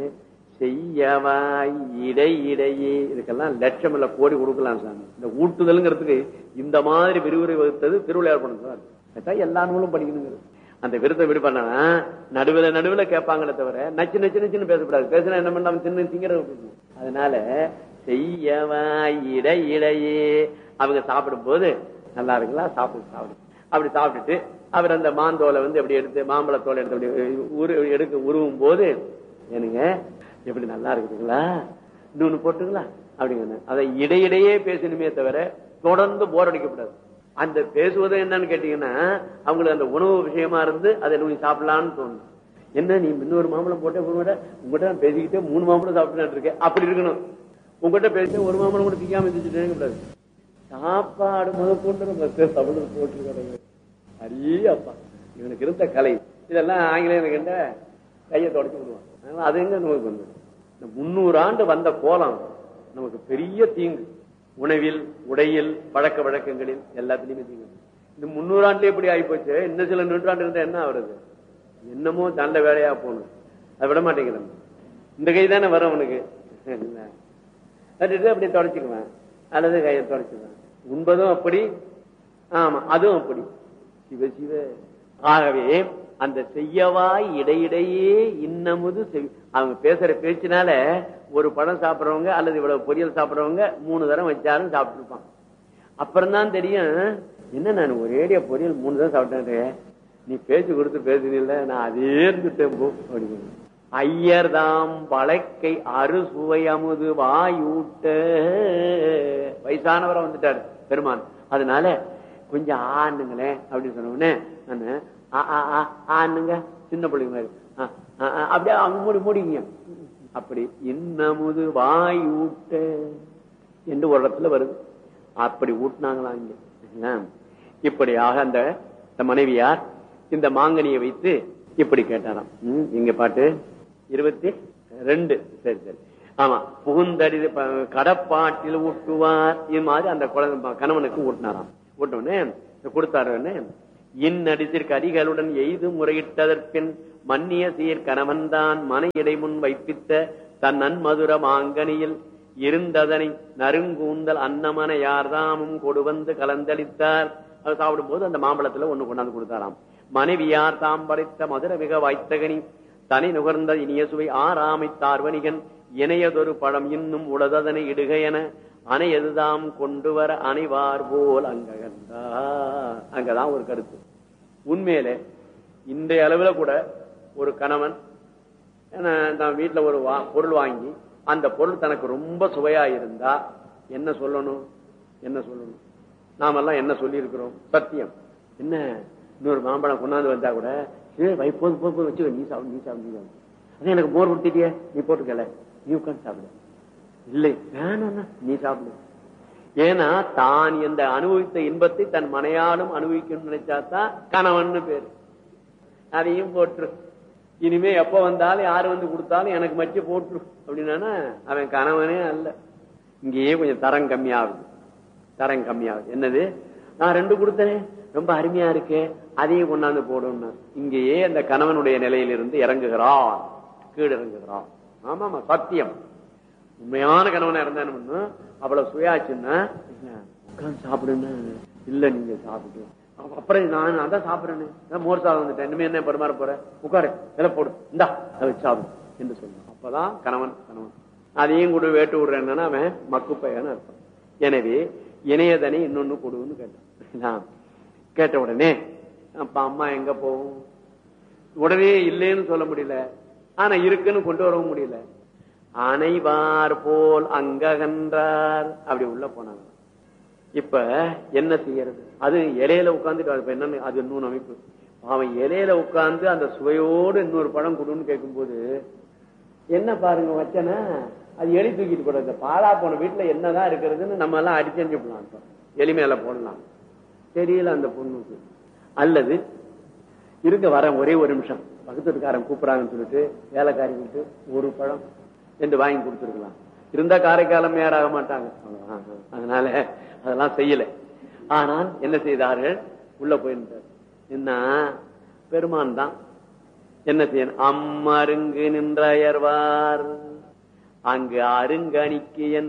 செய்யவாய் இடை இடையே இதுக்கெல்லாம் லட்சம் இல்ல கோடி கொடுக்கலாம் சாமி இந்த ஊட்டுதல்ங்கிறதுக்கு இந்த மாதிரி விரிவுரை வகுத்தது திருவிளையார் பண்ண எல்லா நூலும் படிக்கணுங்கிறது அந்த விருத்தை விடு பண்ணா நடுவுல நடுவுல கேட்பாங்களே தவிர நச்சு நச்சு நச்சுன்னு பேசக்கூடாது பேசினா என்ன பண்ண தின்னு திங்கிற அதனால செய்யவாய் இடை இடையே அவங்க சாப்பிடும் போது நல்லா இருக்குங்களா சாப்பிடு சாப்பிடு அப்படி சாப்பிட்டுட்டு அவர் அந்த மாந்தோலை வந்து அப்படி எடுத்து மாம்பழத்தோலை எடுத்து அப்படி உரு எடுக்க உருவும் போது ஏனுங்க எப்படி நல்லா இருக்குதுங்களா இன்னொன்னு போட்டுங்களா அப்படிங்க அதை இடையிடையே பேசணுமே தவிர தொடர்ந்து போர் அடிக்கப்படாது அந்த பேசுவது என்னன்னு கேட்டீங்கன்னா அவங்களுக்கு அந்த உணவு விஷயமா இருந்து அதை நீ சாப்பிடலாம்னு தோணும் என்ன நீ இன்னொரு மாம்பழம் போட்டே போட உங்ககிட்ட நான் பேசிக்கிட்டே மூணு மாம்பழம் சாப்பிட்டு இருக்கேன் அப்படி இருக்கணும் உங்ககிட்ட பேசிட்டு ஒரு மாம்பழம் கூட திக்காம இருந்துச்சுட்டே கூடாது சாப்பாடு முதற்கொண்டு நம்ம தமிழ் போட்டுருக்காங்க அரிய அப்பா இவனுக்கு இருந்த கலை இதெல்லாம் ஆங்கிலேயனுக்கு என்ன கையை தொடச்சு விடுவான் அதனால அது எங்க நமக்கு வந்து இந்த முன்னூறு ஆண்டு வந்த கோலம் நமக்கு பெரிய தீங்கு உணவில் உடையில் பழக்க வழக்கங்களில் எல்லாத்துலயுமே தீங்கு இந்த முன்னூறு ஆண்டுல எப்படி ஆகிப்போச்சு இன்னும் சில நூற்றாண்டு இருந்தா என்ன வருது என்னமோ தண்ட வேலையா போகணும் அதை விட மாட்டேங்கிறான் இந்த கை தானே வரும் அவனுக்கு இல்ல கட்டிட்டு அப்படியே தொடச்சுக்குவேன் அல்லது கையை தொடச்சுக்குவேன் உண்பதும் அப்படி ஆமா அதுவும் அப்படி சிவ சிவ ஆகவே அந்த செய்யவாய் இடையிடையே இன்னமுது செய்- அவங்க பேசுற பேச்சினால ஒரு பழம் சாப்பிடுறவங்க அல்லது இவ்வளவு பொரியல் சாப்பிடுறவங்க மூணு தரம் வச்சாலும் சாப்பிட்டுருப்பான் அப்புறம் தான் தெரியும் என்ன நான் ஒரேடியா பொரியல் மூணு தரம் சாப்பிட்டேன் நீ பேச்சு கொடுத்து பேசுனீல்ல நான் அதே இருந்துட்டேன் போ அப்படின்னு ஐயர் தாம் வழக்கை அறுசுவை அமுது வாயூட்ட வயசானவரை வந்துட்டாரு பெருமான் அதனால கொஞ்சம் ஆண்ணுங்களேன் அப்படின்னு சொன்ன உடனே நானு, ஆ, ஆ, ஆ, ஆண்ணுங்க சின்ன பிள்ளைங்க மாதிரி ஆ, ஆ, ஆ, அப்படியே அவங்க மூடி மூடிங்க அப்படி இன்னமுது வாய் ஊட்ட என்று ஒரு இடத்துல வருது அப்படி ஊட்டினாங்களாம் இங்க சரிங்களா? இப்படியாக அந்த இந்த மனைவியார் இந்த மாங்கனியை வைத்து இப்படி கேட்டாராம் ம், இங்க பாட்டு இருபத்தி ரெண்டு சரி சரி ஆமா புகுந்தடி ப- கடப்பாட்டில் ஊட்டுவார் இது மாதிரி அந்த குழந்தை கணவனுக்கு ஊட்டினாராம் ஊட்டவுடனே கொடுத்தாரு இந்நடித்திற்கு அடிகளுடன் எய்து முறையிட்டதற்பின் மன்னிய சீர் கணவன்தான் மன இடைமுன் வைப்பித்த தன் நன்மதுர மாங்கனியில் இருந்ததனை நறுங்கூந்தல் அன்னமன யார்தாமும் கொடுவந்து கலந்தளித்தார் அது சாப்பிடும் போது அந்த மாம்பழத்துல ஒண்ணு கொண்டாந்து கொடுத்தாராம் மனைவியார் தாம் படைத்த மதுர மிக வாய்த்தகனி தனி நுகர்ந்த இனிய சுவை ஆறாமை தார்வணிகன் இணையதொரு பழம் இன்னும் உளததனை இடுக என அணையதுதாம் கொண்டு வர அணைவார் போல் அங்ககந்தா அங்கதான் ஒரு கருத்து உண்மையிலே இன்றைய அளவுல கூட ஒரு கணவன் நான் வீட்டுல ஒரு வா- பொருள் வாங்கி அந்த பொருள் தனக்கு ரொம்ப சுவையா இருந்தா என்ன சொல்லணும் என்ன சொல்லணும் நாமெல்லாம் என்ன சொல்லி இருக்கிறோம் சத்தியம் என்ன இன்னொரு மாம்பழம் கொண்டாந்து வந்தா கூட ஏய் வை போது போது போது வச்சு நீ சாப்பிடு நீ சாப்பிடு நீ சாப்பிடு அது எனக்கு மோர் கொடுத்துட்டியே நீ போட்டுக்கல நீ உட்காந்து சாப்பிடு இல்லை வேணாம் நீ சாப்பிடு ஏன்னா தான் இந்த அனுபவித்த இன்பத்தை தன் மனையாலும் அனுபவிக்கணும்னு நினைச்சாதான் கணவன் பேரு அதையும் போட்டுரு இனிமே எப்ப வந்தாலும் யாரு வந்து கொடுத்தாலும் எனக்கு மச்சு போட்டுரு அப்படின்னா அவன் கணவனே அல்ல இங்கேயே கொஞ்சம் தரம் கம்மியாகுது தரம் கம்மியாகுது என்னது நான் ரெண்டு கொடுத்தேனே ரொம்ப அருமையா இருக்கே அதையும் கொண்டாந்து போடும்னா இங்கேயே அந்த கணவனுடைய நிலையிலிருந்து இறங்குகிறான் கீழ் இறங்குகிறான் ஆமாமா சத்தியம் உண்மையான கணவனா இருந்தா என்ன பண்ணும் அவ்வளவு சுயாச்சுன்னா உட்கார்ந்து சாப்பிடுன்னா இல்ல நீங்க சாப்பிட்டு அப்ப- அப்புறம் நான் நான் தான் சாப்பிடுறேன்னு நான் மோர் சாதம் வந்துட்டேன் இனிமே என்ன பரிமாற போற உட்காரு இலை போடு இந்தா அதை வச்சு சாப்பிடு என்று சொல்லுவான் அப்பதான் கணவன் கணவன் அதையும் கூட வேட்டு விடுறேன்னா அவன் மக்கு பையன்னு அர்த்தம் எனவே இணையதனை இன்னொன்னு கொடுன்னு கேட்டான் கேட்ட உடனே அப்ப அம்மா எங்க போகும் உடனே இல்லைன்னு சொல்ல முடியல ஆனா இருக்குன்னு கொண்டு வரவும் முடியல அனைவார் போல் அங்ககன்றார் அப்படி உள்ள போனாங்க இப்ப என்ன செய்யறது அது இலையில உட்கார்ந்துட்டு இப்ப என்னன்னு அது இன்னொரு அமைப்பு அவன் இலையில உட்கார்ந்து அந்த சுவையோடு இன்னொரு பழம் கொடுன்னு கேட்கும்போது என்ன பாருங்க வச்சனா அது எலி தூக்கிட்டு போட இந்த பாலா போன வீட்டுல என்னதான் இருக்கிறதுன்னு நம்ம எல்லாம் அடிச்செஞ்சுக்கலாம் இப்ப. எலி மேல போடலாம் தெரியல அந்த பொண்ணுக்கு அல்லது இருங்க வரேன் ஒரே ஒரு நிமிஷம் பக்கத்து வீட்டுக்காரன் கூப்பிடுறாங்கன்னு சொல்லிட்டு வேலைக்காரி விட்டு ஒரு பழம் என்று வாங்கி கொடுத்துருக்கலாம் இருந்தா காரைக்காலம் யாராக மாட்டாங்க அவ்வளவுதான். அதனால அதெல்லாம் செய்யல ஆனால் என்ன செய்தார்கள் உள்ள போயிருந்தார் என்ன பெருமான் தான் என்ன செய்யணும் அம்மருங்கு நின்றயர்வார் அங்கு அருங்கணிக்கியன்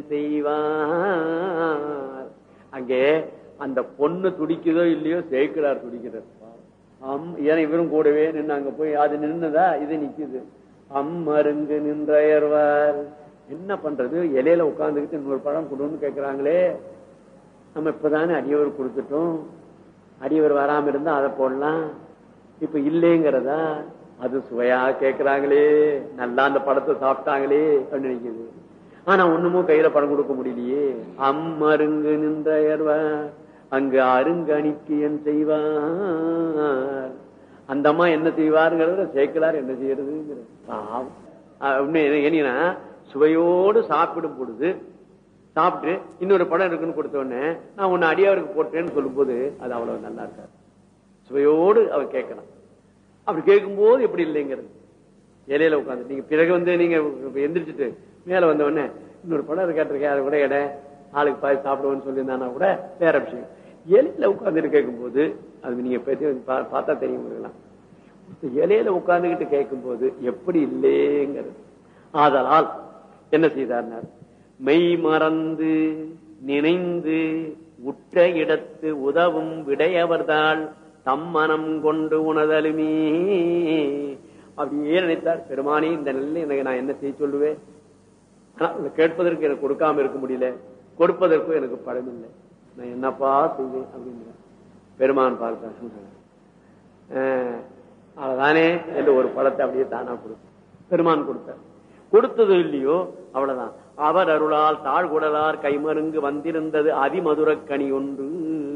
செய்வார் அங்கே அந்த பொண்ணு துடிக்குதோ இல்லையோ சேக்கிடார் துடிக்கிறார் அம் ஏன்னா இவரும் கூடவே நின்று அங்க போய் அது நின்னுதா இது நிக்குது அம்மருங்கு நின்றயர்வார் என்ன பண்றது இலையில உட்கார்ந்துக்கிட்டு இன்னொரு பழம் கொடுன்னு கேக்குறாங்களே நம்ம இப்பதானே அடியவர் கொடுத்துட்டோம் அடியவர் வராம இருந்தா அதை போடலாம் இப்ப இல்லைங்கிறதா அது சுவையா கேக்குறாங்களே நல்லா அந்த படத்தை சாப்பிட்டாங்களே அப்படின்னு நினைக்குது ஆனா ஒண்ணுமும் கையில படம் கொடுக்க முடியலையே அம்மருங்கு நின்றயர்வார் அங்கு அருங்கணிக்கியன் செய்வார் அந்த அம்மா என்ன செய்வாருங்கிறத சேர்க்கலார் என்ன செய்யறதுங்கிற பாவம் அஹ் உண்மை ஏன்னா சுவையோடு சாப்பிடும் பொழுது சாப்பிட்டு இன்னொரு படம் இருக்குன்னு கொடுத்த உடனே நான் உன்னை அடியாருக்கு போட்டேன்னு சொல்லும்போது அது அவ்வளவு நல்லா இருக்காது சுவையோடு அவர் கேட்கலாம் அப்படி கேட்கும்போது எப்படி இல்லைங்கிறது இலையில உட்காந்து நீங்க பிறகு வந்து நீங்க எந்திரிச்சிட்டு மேல வந்த உடனே இன்னொரு படம் கேட்டிருக்கேன் அதை கூட எடை ஆளுக்கு பாதி சாப்பிடுவேன்னு சொல்லியிருந்தானா கூட வேற விஷயம் இலையில உட்கார்ந்துட்டு கேட்கும்போது அது நீங்க பத்தி பா- பார்த்தா தெரியும் உங்களுக்குலாம். இலையில உட்கார்ந்துகிட்டு கேட்கும்போது எப்படி இல்லைங்கிறது ஆதலால் என்ன செய்தார்னார் மெய் மறந்து நினைந்து உற்ற இடத்து உதவும் விடையவர்தாள் தம்மனம் கொண்டு உணதலுமே அப்படியே நினைத்தார் பெருமானி இந்த நிலையில எனக்கு நான் என்ன செய்ய சொல்லுவேன் ஆனா, அதை கேட்பதற்கு எனக்கு கொடுக்காம இருக்க முடியல கொடுப்பதற்கும் எனக்கு படம் இல்லை நான் என்னப்பா செய்வேன் அப்படின்னு பெருமான் பார்த்தார் அஹ், அவ்வளவுதானே என்று ஒரு பழத்தை அப்படியே தானா கொடுத்தார் பெருமான் கொடுத்தார் கொடுத்தது இல்லையோ அவ்வளவுதான் அவர் அருளால் தாழ்குடலார் கைமருங்கு வந்திருந்தது அதிமதுரக் கனி ஒன்று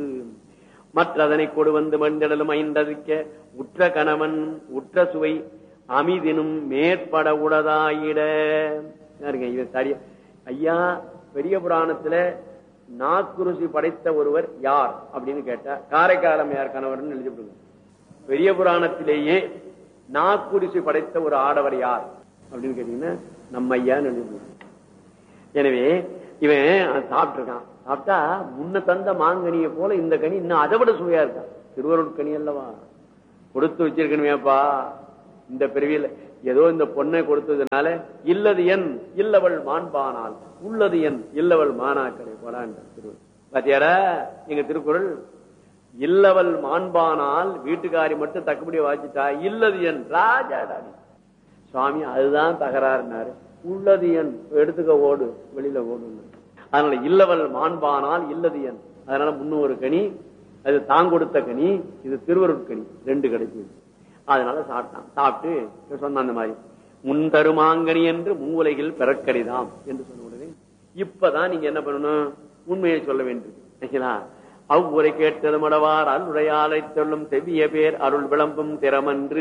மற்றதனை கொடு வந்து மண்டலும் ஐந்ததுக்க உற்ற கணவன் உற்ற சுவை அமிதினும் மேற்பட உளதாயிட யாருங்க இவன் சரி ஐயா பெரிய புராணத்துல நாக்குருசி படைத்த ஒருவர் யார் அப்படின்னு கேட்டா காரைக்காலம் யார் கணவர்னு எழுதிவிடுங்க பெரிய புராணத்திலேயே நாக்குரிசி படைத்த ஒரு ஆடவர் யார் அப்படின்னு கேட்டீங்கன்னா நம்ம ஐயான்னு எழுதிவிடுங்க எனவே இவன் சாப்பிட்டு இருக்கான் சாப்பிட்டா முன்ன தந்த மாங்கனியை போல இந்த கனி இன்னும் அதை விட சுவையா இருக்கான் திருவருட்கனி அல்லவா கொடுத்து வச்சிருக்கணுமேப்பா இந்த பிறவியில ஏதோ இந்த பொண்ணை கொடுத்ததுனால இல்லது என் இல்லவள் மாண்பானால் உள்ளது என் இல்லவள் மானாக்கரை போடான் திருவள்ளுவர் பாத்தியாரா எங்க திருக்குறள் இல்லவள் மாண்பானால் வீட்டுக்காரி மட்டும் தக்கபடிய வாச்சிட்டா இல்லது என் ராஜாடாடி சுவாமி அதுதான் தகராறுனாரு உள்ளது என் எடுத்துக்க ஓடு வெளியில ஓடு அதனால இல்லவள் மாண்பானால் இல்லது என் அதனால முன்னூறு கனி அது தான் கொடுத்த கனி இது திருவருட்கனி ரெண்டு கிடைச்சது அதனால சாப்பிட்டான் சாப்பிட்டு சொன்ன அந்த மாதிரி முன் தருமாங்கனி என்று மூலையில் பிறக்கடிதாம் என்று சொன்ன உடனே இப்பதான் நீங்க என்ன பண்ணணும் உண்மையை சொல்ல வேண்டியது அவ்வுரை கேட்டது மடவார் அருளையாலை சொல்லும் செவ்விய பேர் அருள் விளம்பும் திறமன்று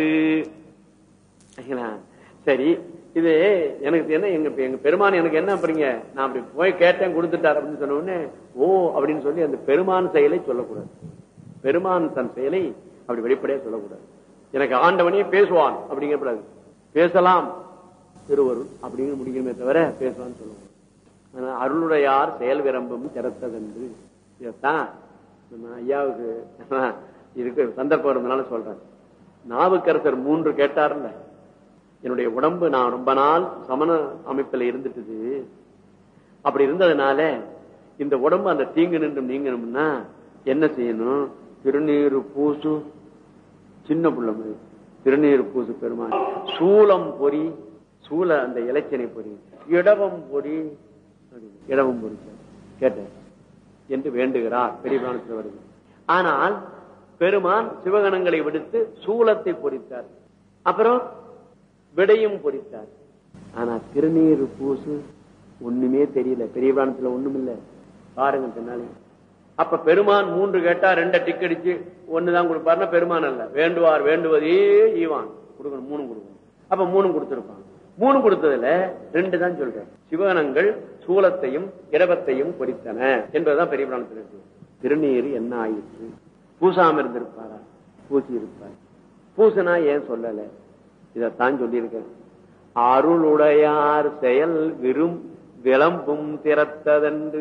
சரி இது எனக்கு என்ன எங்க எங்க பெருமான் எனக்கு என்ன அப்படிங்க நான் அப்படி போய் கேட்டேன் கொடுத்துட்டார் அப்படின்னு சொன்ன உடனே ஓ அப்படின்னு சொல்லி அந்த பெருமான் செயலை சொல்லக்கூடாது பெருமான் தன் செயலை அப்படி வெளிப்படையா சொல்லக்கூடாது எனக்கு ஆண்டவனே பேசுவான் அப்படிங்கக்கூடாது பேசலாம் திருவருள் அப்படிங்கிற முடிக்கணுமே தவிர பேசுவான்னு சொல்லுவோம் அருளுடையார் செயல் விரம்பும் திறத்ததென்று இதைத்தான் நம்ம ஐயாவுக்கு இருக்கு சந்தர்ப்பம் இருந்தனால சொல்றேன் நாவுக்கரசர் மூன்று கேட்டார்ல என்னுடைய உடம்பு நான் ரொம்ப நாள் சமண அமைப்புல இருந்துட்டுது அப்படி இருந்ததுனால இந்த உடம்பு அந்த தீங்கு நின்று நீங்கணும்னா என்ன செய்யணும் திருநீரு பூசு சின்ன புள்ள மாதிரி திருநீர் பூசு பெருமான் சூலம் பொறி சூல அந்த இலச்சனை பொறி இடவம் பொறி இடவம் பொறிச்சார் கேட்டார் என்று வேண்டுகிறார் பெரிய புராணத்தில் வருது ஆனால் பெருமான் சிவகணங்களை விடுத்து சூலத்தை பொறித்தார் அப்புறம் விடையும் பொறித்தார் ஆனா திருநீர் பூசு ஒண்ணுமே தெரியல பெரிய புராணத்துல ஒண்ணும் இல்ல பாருங்க பின்னாலே அப்ப பெருமான் மூன்று கேட்டா ரெண்ட டிக் அடிச்சு ஒண்ணுதான் கொடுப்பாருன்னா பெருமான் அல்ல வேண்டுவார் வேண்டுவதே ஈவான் கொடுக்கணும் மூணு கொடுக்கணும் அப்ப மூணு கொடுத்திருப்பான் மூணு கொடுத்ததுல ரெண்டு தான் சொல்றேன் சிவகணங்கள் சூலத்தையும் இரவத்தையும் பொறித்தன என்பதுதான் பெரிய புராணத்தில் இருக்கு திருநீர் என்ன ஆயிற்று பூசாம இருந்திருப்பாரா பூசி இருப்பார் பூசனா ஏன் சொல்லல இதத்தான் சொல்லியிருக்கேன் அருளுடையார் செயல் விரும் விளம்பும் திறத்ததென்று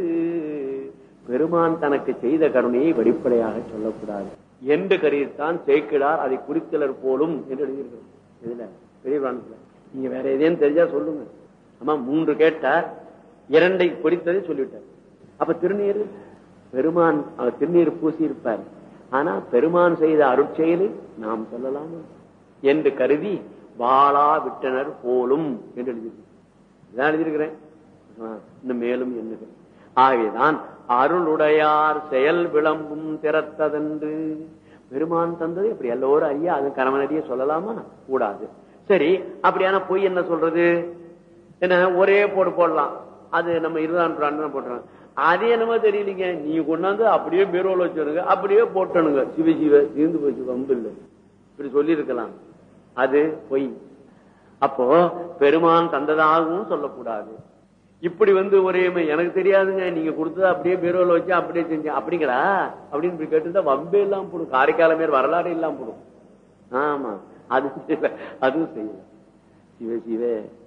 பெருமான் தனக்கு செய்த கருணையை வெளிப்படையாக சொல்லக்கூடாது என்று கருதித்தான் சேர்க்கிறார் அதை குறித்தலர் போலும் என்று எழுதியிருக்கிறோம் இதுல பெரிய புராணத்துல நீங்க வேற எதையும் தெரிஞ்சா சொல்லுங்க ஆமா மூன்று கேட்டார் இரண்டை பொறித்ததை சொல்லிவிட்டார் அப்ப திருநீர் பெருமான் அவர் திருநீர் பூசி இருப்பார் ஆனா பெருமான் செய்த அருட்செயலை நாம் சொல்லலாம் என்று கருதி வாழா விட்டனர் போலும் என்று எழுதியிருக்கிறேன் இதான் எழுதியிருக்கிறேன் இன்னும் மேலும் எண்ணுக ஆகவேதான் அருளுடையார் செயல் விளம்பும் திறத்ததென்று பெருமான் தந்தது இப்படி எல்லோரும் ஐயா அது கணவனடியே சொல்லலாமா கூடாது சரி அப்படியான பொய் என்ன சொல்றது என்ன ஒரே போடு போடலாம் அது நம்ம இருபதாம் நூற்றாண்டு போட்டுறோம் அது என்னமோ தெரியலீங்க நீ கொண்டாந்து அப்படியே பீரோல வச்சிருங்க அப்படியே போட்டணுங்க சிவ சிவ தீர்ந்து போச்சு வம்பு இல்லை இப்படி சொல்லி இருக்கலாம் அது பொய் அப்போ பெருமான் தந்ததாகவும் சொல்லக்கூடாது இப்படி வந்து ஒரே எனக்கு தெரியாதுங்க நீங்க கொடுத்தது அப்படியே பீரோல வச்சு அப்படியே செஞ்சேன் அப்படிங்களா அப்படின்னு இப்படி கேட்டுதான் வம்பே எல்லாம் போடும் காரைக்கால மேல் வரலாறு எல்லாம் போடும் ஆமா அது அதுவும் செய்யல சிவ சிவ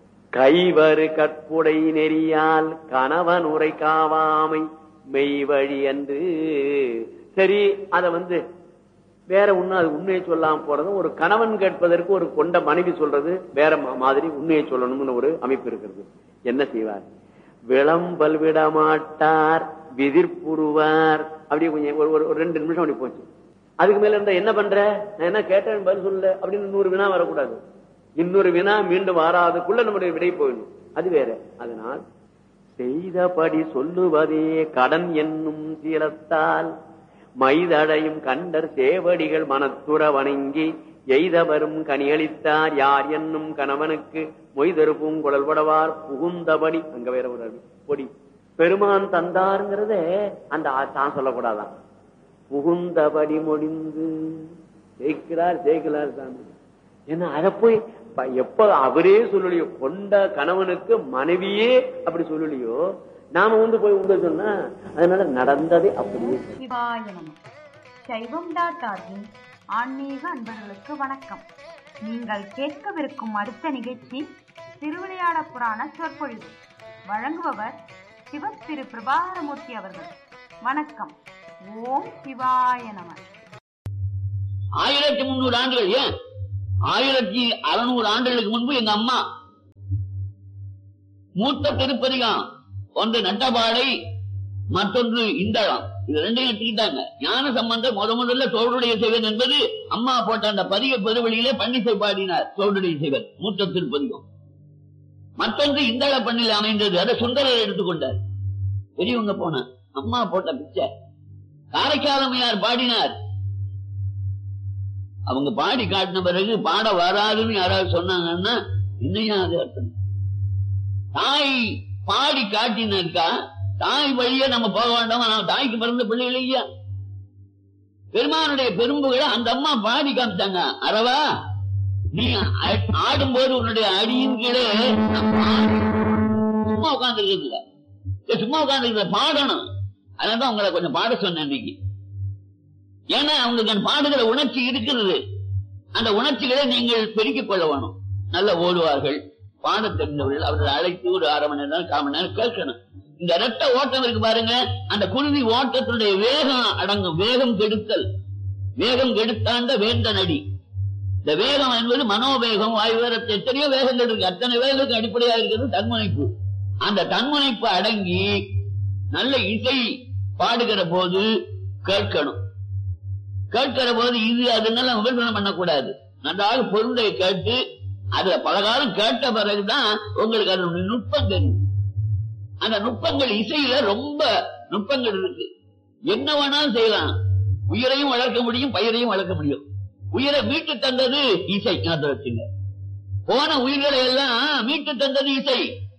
கைவரு கற்புடை நெறியால் கணவன் உரை காவாமை மெய் வழி என்று சரி அத வந்து வேற ஒண்ணு அது உண்மையை சொல்லாம போறது ஒரு கணவன் கேட்பதற்கு ஒரு கொண்ட மனைவி சொல்றது வேற மாதிரி உண்மையை சொல்லணும்னு ஒரு அமைப்பு இருக்கிறது என்ன செய்வார் விளம்பல் விட மாட்டார் விதிர்ப்புருவார் அப்படியே கொஞ்சம் ஒரு ஒரு ரெண்டு நிமிஷம் அப்படி போச்சு அதுக்கு மேல இருந்தா என்ன பண்ற நான் என்ன கேட்டேன் பதில் சொல்லல அப்படின்னு நூறு வினா வரக்கூடாது இன்னொரு வினா மீண்டும் வராதுக்குள்ள நம்முடைய விடை போயிடும் அது வேற அதனால் செய்தபடி சொல்லுவதே கடன் என்னும் சீலத்தால் மைதடையும் கண்டர் சேவடிகள் மனத்துற வணங்கி எய்தவரும் கனியளித்தார் யார் என்னும் கணவனுக்கு மொய்தரு பூங்குழல் படவார் புகுந்தபடி அங்க வேற ஒரு பொடி பெருமான் தந்தாருங்கிறத அந்த தான் சொல்லக்கூடாதான் புகுந்தபடி முடிந்து ஜெயிக்கிறார் ஜெயிக்கிறார் சாமி ஏன்னா அதை போய் எப்ப அவரே சொல்லலையோ கொண்ட கணவனுக்கு மனைவியே அப்படி சொல்லலையோ நாம வந்து போய் உங்க சொன்னா அதனால நடந்ததே அப்படியே சிவாய நம சைவம் டாட் ஆர்கின் ஆன்மீக அன்பர்களுக்கு வணக்கம் நீங்கள் கேட்கவிருக்கும் அடுத்த நிகழ்ச்சி திருவிளையாட புராண சொற்பொழிவு வழங்குபவர் சிவத்திரு பிரபாகரமூர்த்தி அவர்கள் வணக்கம் ஓம் சிவாய நம ஆயிரத்தி முன்னூறு ஆண்டுகள் ஏன் ஆயிரத்தி அறுநூறு ஆண்டுகளுக்கு முன்பு எங்க அம்மா மூத்த திருப்பதிகம் ஒன்று நட்டபாடை மற்றொன்று இந்தளம் இது ரெண்டையும் எடுத்துக்கிட்டாங்க ஞான சம்பந்தர் முத முதல்ல தோளுடைய செய்வன் என்பது அம்மா போட்ட அந்த பதிக பெருவெளியிலே பன்னிசை பாடினார் தோளுடைய செய்வன் மூத்த திருப்பதிகம் மற்றொன்று இந்தள பண்ணில் அமைந்தது அதை சுந்தரர் எடுத்துக்கொண்டார் பெரியவங்க போன அம்மா போட்ட பிச்சை காரைக்காலமையார் பாடினார் அவங்க பாடி காட்டின பிறகு பாட வராதுன்னு யாராவது சொன்னாங்கன்னா இன்னையும் அது அர்த்தம் தாய் பாடி காட்டினாக்கா தாய் வழியே நம்ம போக வேண்டாமா நம்ம தாய்க்கு பிறந்த பிள்ளை இல்லையா பெருமானுடைய பெரும்புகளை அந்த அம்மா பாடி காமிச்சாங்க அரவா நீ ஆ- ஆடும்போது உன்னுடைய அடியின் கீழே நான் பாடி- சும்மா உட்கார்ந்து இல்ல சும்மா உட்கார்ந்து பாடணும் அதனாலதான் உங்களை கொஞ்சம் பாட சொன்னேன் இன்னைக்கு ஏன்னா அவங்களுக்கு அந்த பாடுகிற உணர்ச்சி இருக்கிறது அந்த உணர்ச்சிகளை நீங்கள் பெருக்கிக் கொள்ள வேணும் நல்ல ஓடுவார்கள் பாட தெரிந்தவர்கள் அவர்களை அழைத்து ஒரு அரை மணி நேரம் கால் மணி நேரம் கேட்கணும் இந்த இரட்ட ஓட்டம் இருக்கு பாருங்க அந்த குருதி ஓட்டத்தினுடைய வேகம் அடங்கும் வேகம் கெடுத்தல் வேகம் கெடுத்தாண்ட வேந்த நடி இந்த வேகம் என்பது மனோவேகம் வாயு வேகத்தை எத்தனையோ வேகங்கள் இருக்கு அத்தனை வேகத்துக்கு அடிப்படையாக இருக்கிறது தன்முனைப்பு அந்த தன்முனைப்பு அடங்கி நல்ல இசை பாடுகிற போது கேட்கணும் கேட்கிற போது இது அதனால விமர்சனம் பண்ணக்கூடாது நன்றாக பொருளை கேட்டு அதுல பல காலம் கேட்ட பிறகுதான் உங்களுக்கு அதனுடைய நுட்பம் தெரியும் அந்த நுட்பங்கள் இசையில ரொம்ப நுட்பங்கள் இருக்கு என்ன வேணாலும் செய்யலாம் உயிரையும் வளர்க்க முடியும் பயிரையும் வளர்க்க முடியும் உயிரை மீட்டு தந்தது இசை ஞாபகம் வச்சுங்க போன உயிர்களை எல்லாம் மீட்டு தந்தது இசை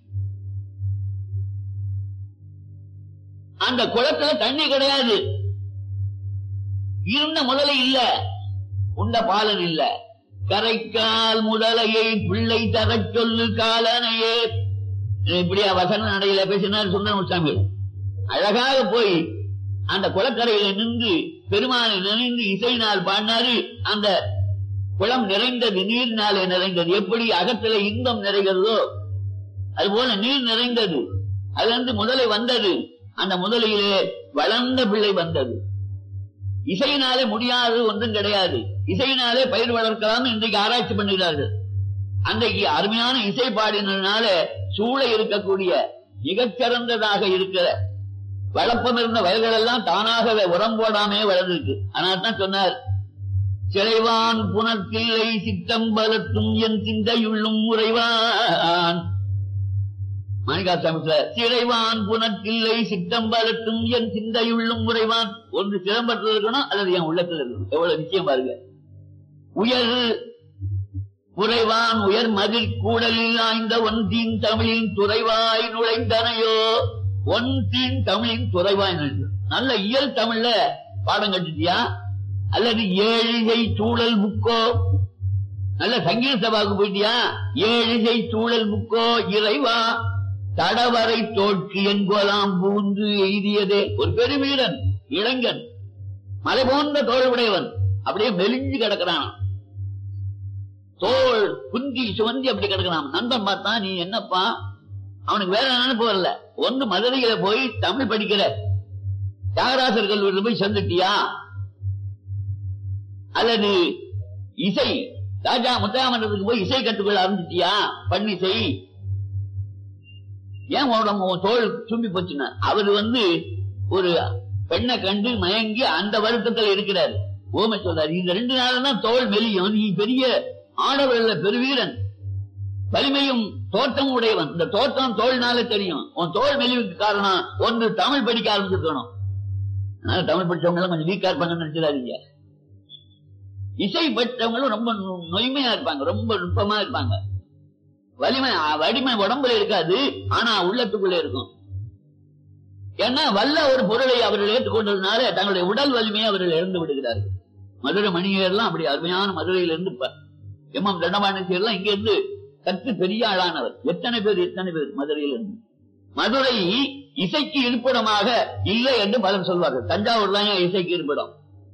அந்த குளத்துல தண்ணி கிடையாது இருந்த முதலை இல்ல உண்ட பாலன் இல்ல கரைக்கால் முதலையை பிள்ளை தரச் சொல்லு காலனையே இப்படியா வசன நடையில பேசினார் சுந்தரமுசாமி அழகாக போய் அந்த குளக்கரையில நின்று பெருமானை நினைந்து இசையினால் பாடினாரு அந்த குளம் நிறைந்தது நீர்னாலே நிறைந்தது எப்படி அகத்தில இன்பம் நிறைகிறதோ அதுபோல நீர் நிறைந்தது அதிலிருந்து முதலை வந்தது அந்த முதலையிலே வளர்ந்த பிள்ளை வந்தது இசையினாலே முடியாது ஒன்றும் கிடையாது இசையினாலே பயிர் வளர்க்கலாம் இன்றைக்கு ஆராய்ச்சி பண்ணுகிறார்கள் அன்றைக்கு அருமையான இசை பாடினதுனால சூழ இருக்கக்கூடிய மிகச்சிறந்ததாக இருக்கிற வளப்பம் இருந்த வயல்கள் எல்லாம் தானாகவே உரம் போடாமே வளர்ந்துருக்கு ஆனால் தான் சொன்னார் சிறைவான் புனர்கிள்ளை சித்தம்பலத்தும் என் சிந்தையுள்ளும் உறைவான் மாணிகாசாமி சிறைவான் புனர்கிள்ளை சித்தம்பலத்தும் என் சிந்தையுள்ளும் உறைவான் ஒன்று சிதம்பரத்தில் இருக்கணும் அல்லது என் உள்ளத்தில் இருக்கணும் எவ்வளவு நிச்சயம் பாருங்க உயர் உறைவான் உயர் மதில் கூடலில் ஆய்ந்த ஒன்றின் தமிழின் துறைவாய் நுழைந்தனையோ ஒன்றின் தமிழின் துறைவாய் நுழைந்து நல்ல இயல் தமிழ்ல பாடம் கட்டுட்டியா அல்லது ஏழிசை சூழல் புக்கோ நல்ல சங்கீத சபாவுக்கு போயிட்டியா ஏழிசை சூழல் புக்கோ இறைவா தடவரை தோற்று என்கோலாம் பூந்து எய்தியதே ஒரு பெருவீரன் இளைஞன் மலை போன்ற தோல் உடையவன் அப்படியே மெலிஞ்சு கிடக்கிறான் தோல் குந்தி சுவந்தி அப்படி கிடக்கிறான் நண்பன் பார்த்தா நீ என்னப்பா அவனுக்கு வேற நினைப்பு வரல ஒன்று மதுரையில போய் தமிழ் படிக்கிற தியாகராசர் கல்லூரியில் போய் சேர்ந்துட்டியா அல்லது இசை ராஜா முத்தாமன்றத்துக்கு போய் இசை கற்றுக்கொள்ள ஆரம்பிச்சிட்டியா பண்ணிசை ஏன் உடம்பு உன் தோல் சும்பி போச்சுன்னா அவர் வந்து ஒரு பெண்ணை கண்டு மயங்கி அந்த வருத்தத்தில் இருக்கிறார் ஓமை சொல்றாரு இந்த ரெண்டு நாள் தான் தோல் மெலியும் நீ பெரிய ஆடவர்கள பெருவீரன் வலிமையும் தோட்டம் உடையவன் இந்த தோட்டம் தோல்னாலே தெரியும் உன் தோல் மெலிவுக்கு காரணம் ஒன்று தமிழ் படிக்க ஆரம்பிச்சிருக்கணும் அதனால தமிழ் படிச்சவங்க எல்லாம் கொஞ்சம் வீக்கா இருப்பாங்கன்னு நினைச்சிடாதீங்க இசை பெற்றவங்களும் ரொம்ப நு- நொய்மையா இருப்பாங்க ரொம்ப நுட்பமா இருப்பாங்க வலிமை அ- வலிமை உடம்புல இருக்காது ஆனா உள்ளத்துக்குள்ள இருக்கும் ஏன்னா வல்ல ஒரு பொருளை அவர்கள் ஏற்றுக்கொண்டதுனால தங்களுடைய உடல் வலிமையை அவர்கள் இழந்து விடுகிறார்கள் மதுரை மணியர்லாம் அப்படி அருமையான மதுரையில இருந்து ப- எம் எம் தண்டபாணி எல்லாம் இங்க இருந்து கற்று பெரிய ஆளானவர் எத்தனை பேர் எத்தனை பேர் மதுரையில் இருந்து மதுரை இசைக்கு இருப்பிடமாக இல்லை என்று பலர் சொல்வார்கள் தஞ்சாவூர் தான் ஏன் இசைக்கு இருப்பிடம்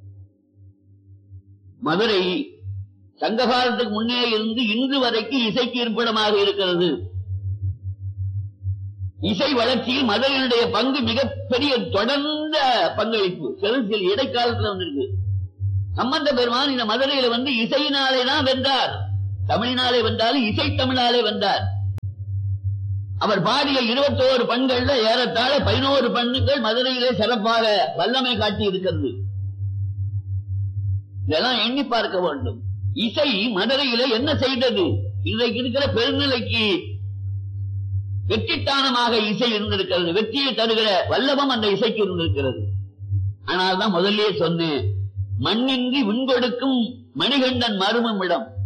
மதுரை சங்க காலத்துக்கு முன்னே இருந்து இன்று வரைக்கும் இசைக்கு இருப்பிடமாக இருக்கிறது இசை வளர்ச்சியில் மதுரையினுடைய பங்கு மிகப்பெரிய தொடர்ந்த பங்களிப்பு செலுத்தில் இடைக்காலத்துல வந்திருக்கு சம்பந்த பெருமான் இந்த மதுரையில வந்து இசையினாலே தான் வென்றார் தமிழினாலே வென்றாலும் இசை தமிழாலே வென்றார் அவர் பாடிய இருபத்தோரு பண்கள்ல ஏறத்தாழ பதினோரு பண்ணுகள் மதுரையிலே சிறப்பாக வல்லமை காட்டி இருக்கிறது இதெல்லாம் எண்ணி பார்க்க வேண்டும் இசை மதுரையில என்ன செய்தது இன்றைக்கு இருக்கிற பெருநிலைக்கு வெற்றித்தானமாக இசை இருந்திருக்கிறது வெற்றியை தருகிற வல்லபம் அந்த இசைக்கு இருந்திருக்கிறது ஆனால் தான் முதல்லயே சொன்னேன் மண்ணின்றி விண்கொடுக்கும் மணிகண்டன் மருமம் இடம்